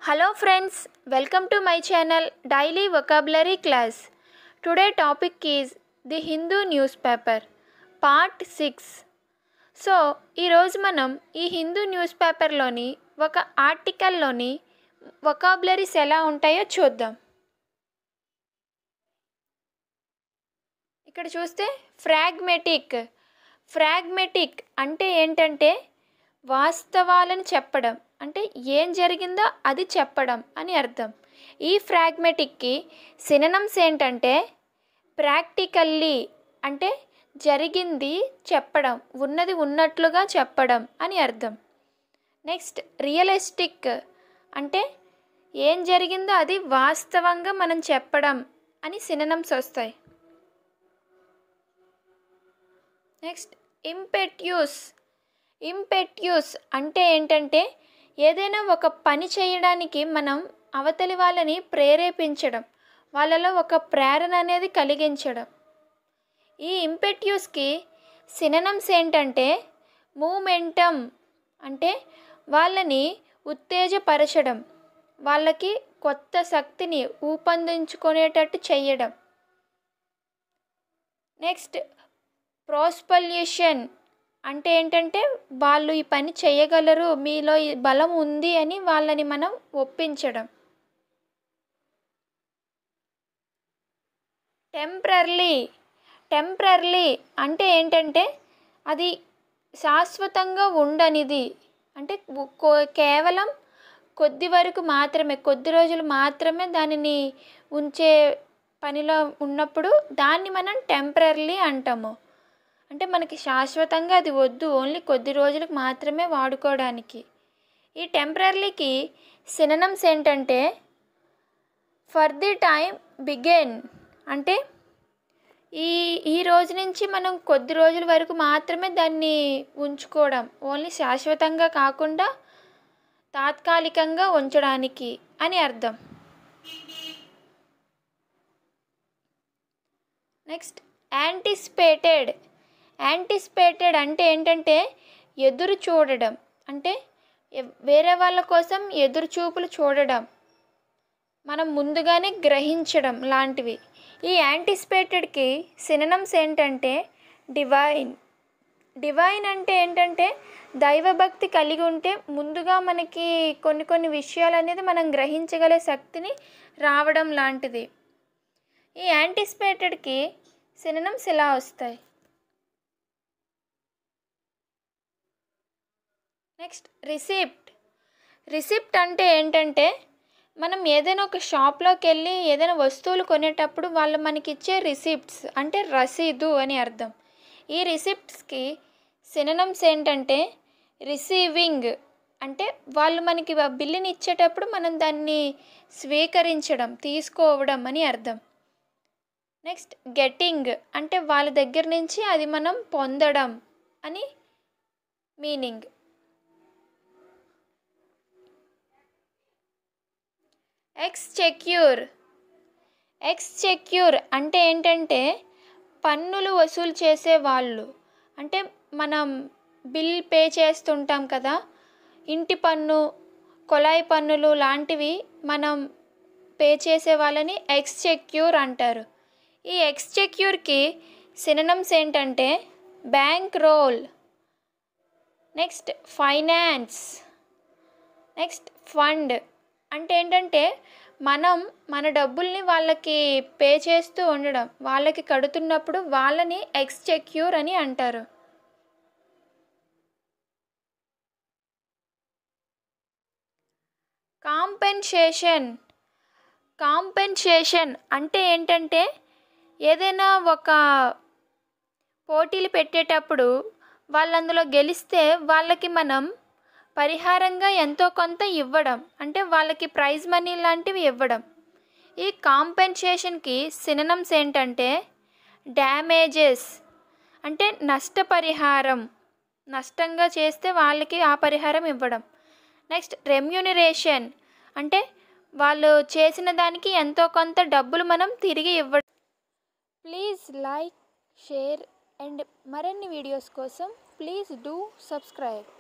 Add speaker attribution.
Speaker 1: Hello friends, welcome to my channel Daily Vocabulary Class. Today topic is the Hindu newspaper part 6. So ఈరోజు మనం ఈ Hindu news పేపర్లోని ఒక ఆర్టికల్లోని vocabularies ఎలా ఉంటాయో చూద్దాం ఇక్కడ చూస్తే ఫ్రాగ్మెటిక్ ఫ్రాగ్మెటిక్ అంటే ఏంటంటే వాస్తవాలను చెప్పడం అంటే ఏం జరిగిందో అది చెప్పడం అని అర్థం ఈ ఫ్రాగ్మెటిక్కి సిననమ్స్ ఏంటంటే ప్రాక్టికల్లీ అంటే జరిగింది చెప్పడం ఉన్నది ఉన్నట్లుగా చెప్పడం అని అర్థం నెక్స్ట్ రియలిస్టిక్ అంటే ఏం జరిగిందో అది వాస్తవంగా మనం చెప్పడం అని సిననమ్స్ వస్తాయి నెక్స్ట్ ఇంపెట్యూస్ ఇంపెట్యూస్ అంటే ఏంటంటే ఏదైనా ఒక పని చేయడానికి మనం అవతలి వాళ్ళని ప్రేరేపించడం వాళ్ళలో ఒక ప్రేరణ అనేది కలిగించడం ఈ ఇంపెట్యూస్కి సిననమ్స్ ఏంటంటే మూమెంటం అంటే వాళ్ళని ఉత్తేజపరచడం వాళ్ళకి కొత్త శక్తిని ఊపందించుకునేటట్టు చేయడం నెక్స్ట్ ప్రోస్పల్యూషన్ అంటే ఏంటంటే వాళ్ళు ఈ పని చేయగలరు మీలో ఈ బలం ఉంది అని వాళ్ళని మనం ఒప్పించడం టెంపరర్లీ టెంపరర్లీ అంటే ఏంటంటే అది శాశ్వతంగా ఉండనిది అంటే కో- కేవలం కొద్ది వరకు మాత్రమే కొద్ది రోజులు మాత్రమే దానిని ఉంచే పనిలో ఉన్నప్పుడు దాన్ని మనం టెంపరర్లీ అంటాము అంటే మనకి శాశ్వతంగా అది వద్దు ఓన్లీ కొద్ది రోజులకు మాత్రమే వాడుకోవడానికి ఈ టెంపరర్లీకి సిననమ్స్ ఏంటంటే ఫర్ ది టైం బిగెన్ అంటే ఈ ఈ రోజు నుంచి మనం కొద్ది రోజుల వరకు మాత్రమే దాన్ని ఉంచుకోవడం ఓన్లీ శాశ్వతంగా కాకుండా తాత్కాలికంగా ఉంచడానికి అని అర్థం నెక్స్ట్ యాంటిసిపేటెడ్ యాంటిసిపేటెడ్ అంటే ఏంటంటే ఎదురు చూడడం అంటే ఎవ్- వేరే వాళ్ళ కోసం ఎదురు చూపులు చూడడం మనం ముందుగానే గ్రహించడం లాంటివి ఈ యాంటిసిపేటెడ్కి సిననమ్స్ ఏంటంటే డివైన్ డివైన్ అంటే ఏంటంటే దైవభక్తి కలిగి ఉంటే ముందుగా మనకి కొన్ని కొన్ని విషయాలు అనేది మనం గ్రహించగలే శక్తిని రావడం లాంటిది ఈ యాంటిసిపేటెడ్కి సిననమ్స్ ఇలా వస్తాయి నెక్స్ట్ రిసిప్ట్ రిసిప్ట్ అంటే ఏంటంటే మనం ఏదైనా ఒక షాప్లోకి వెళ్ళి ఏదైనా వస్తువులు కొనేటప్పుడు వాళ్ళు మనకి ఇచ్చే రిసిప్ట్స్ అంటే రసీదు అని అర్థం ఈ రిసిప్ట్స్కి సిననమ్స్ ఏంటంటే రిసీవింగ్ అంటే వాళ్ళు మనకి ఆ బిల్లుని ఇచ్చేటప్పుడు మనం దాన్ని స్వీకరించడం తీసుకోవడం అని అర్థం నెక్స్ట్ గెట్టింగ్ అంటే వాళ్ళ దగ్గర నుంచి అది మనం పొందడం అని మీనింగ్ ఎక్స్చెక్యూర్ ఎక్స్చెక్యూర్ అంటే ఏంటంటే పన్నులు వసూలు చేసే వాళ్ళు అంటే మనం బిల్ పే చేస్తుంటాం కదా ఇంటి పన్ను కొలాయి పన్నులు లాంటివి మనం పే చేసే వాళ్ళని ఎక్స్చెక్యూర్ అంటారు ఈ ఎక్స్చెక్యూర్కి సిననమ్స్ ఏంటంటే bank roll next finance next fund అంటే ఏంటంటే మనం మన డబ్బుల్ని వాళ్ళకి పే చేస్తూ ఉండడం వాళ్ళకి కడుతున్నప్పుడు వాళ్ళని ఎక్స్చెక్యూర్ అని అంటారు కాంపెన్సేషన్ కాంపెన్సేషన్ అంటే ఏంటంటే ఏదైనా ఒక పోటీలు పెట్టేటప్పుడు వాళ్ళు అందులో గెలిస్తే వాళ్ళకి మనం పరిహారంగా ఎంతో కొంత ఇవ్వడం అంటే వాళ్ళకి ప్రైజ్ మనీ లాంటివి ఇవ్వడం ఈ కాంపెన్సేషన్కి సిననమ్స్ ఏంటంటే డ్యామేజెస్ అంటే నష్టపరిహారం నష్టంగా చేస్తే వాళ్ళకి ఆ పరిహారం ఇవ్వడం నెక్స్ట్ రెమ్యూనరేషన్ అంటే వాళ్ళు చేసిన దానికి ఎంతో కొంత డబ్బులు మనం తిరిగి ఇవ్వడం ప్లీజ్ లైక్ షేర్ అండ్ మరిన్ని వీడియోస్ కోసం ప్లీజ్ డూ సబ్స్క్రైబ్